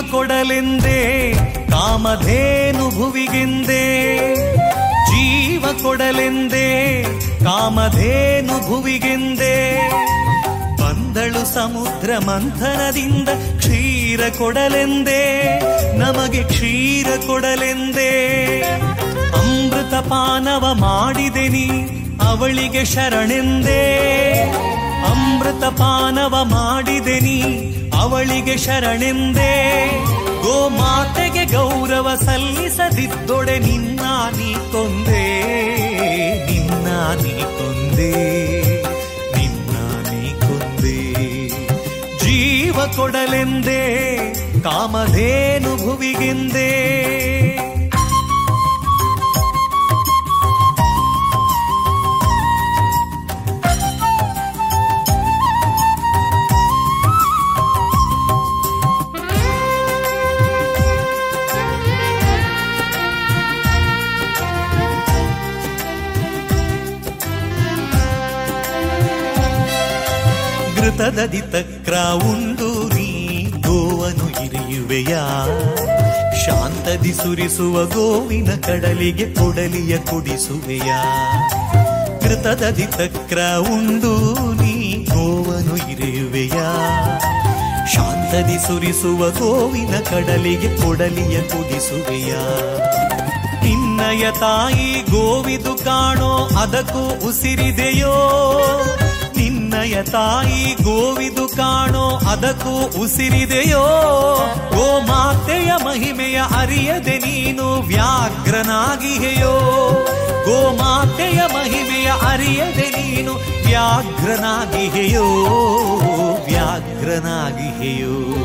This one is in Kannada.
ಕೊಡಲೆಂದೇ ಕಾಮಧೇನು ಭುವಿಗೆಂದೇ ಜೀವ ಕೊಡಲೆಂದೇ ಕಾಮಧೇನು ಭುವಿಗೆಂದೇ ಬಂದಳು ಸಮುದ್ರ ಮಂಥನದಿಂದ ಕ್ಷೀರ ಕೊಡಲೆಂದೇ ನಮಗೆ ಕ್ಷೀರ ಕೊಡಲೆಂದೇ ಅಮೃತ ಪಾನವ ಮಾಡಿದೆ ನೀ ಅವಳಿಗೆ ಶರಣೆಂದೇ ಅಮೃತ ಪಾನವ ಮಾಡಿದೆ ನೀ ಅವಳಿಗೆ ಶರಣೆಂದೇ ಗೋಮಾತೆಗೆ ಗೌರವ ಸಲ್ಲಿಸದಿದ್ದೊಡೆ ನಿನ್ನ ನೀ ಕೊಂದೆ ನಿನ್ನ ನೀ ಕೊಂದೆ ನಿನ್ನ ನೀ ಕೊಂದೆ ಜೀವ ಕೊಡಲೆಂದೇ ಕಾಮಧೇನು ಭುವಿಗೆಂದೇ ಘೃತದದಿ ತಕ್ರ ಉಂಡು ನೀ ಗೋವನು ಇರಿಯುವೆಯ ಶಾಂತದಿ ಸುರಿಸುವ ಗೋವಿನ ಕಡಲಿಗೆ ಕೊಡಲಿಯ ಕುಡಿಸುವೆಯ ಘೃತದದಿ ತಕ್ರ ಉಂಡು ನೀ ಗೋವನು ಇರಿಯುವೆಯ ಶಾಂತದಿ ಸುರಿಸುವ ಗೋವಿನ ಕಡಲಿಗೆ ಕೊಡಲಿಯ ಕುಡಿಸುವೆಯ ನಿನ್ನಯ ತಾಯಿ ಗೋವಿದು ಕಾಣೋ ಅದಕ್ಕೂ ಉಸಿರಿದೆಯೋ ನಿನ್ನಯ ತಾಯಿ ಗೋವಿದು ಕಾಣೋ ಅದಕ್ಕೂ ಉಸಿರಿದೆಯೋ ಗೋ ಮಾತೆಯ ಮಹಿಮೆಯ ಅರಿಯದೆ ನೀನು ವ್ಯಾಘ್ರನಾಗಿಹೆಯೋ ಗೋ ಮಾತೆಯ ಮಹಿಮೆಯ ಅರಿಯದೆ ನೀನು ವ್ಯಾಘ್ರನಾಗಿಹೆಯೋ ವ್ಯಾಘ್ರನಾಗಿಹೆಯೋ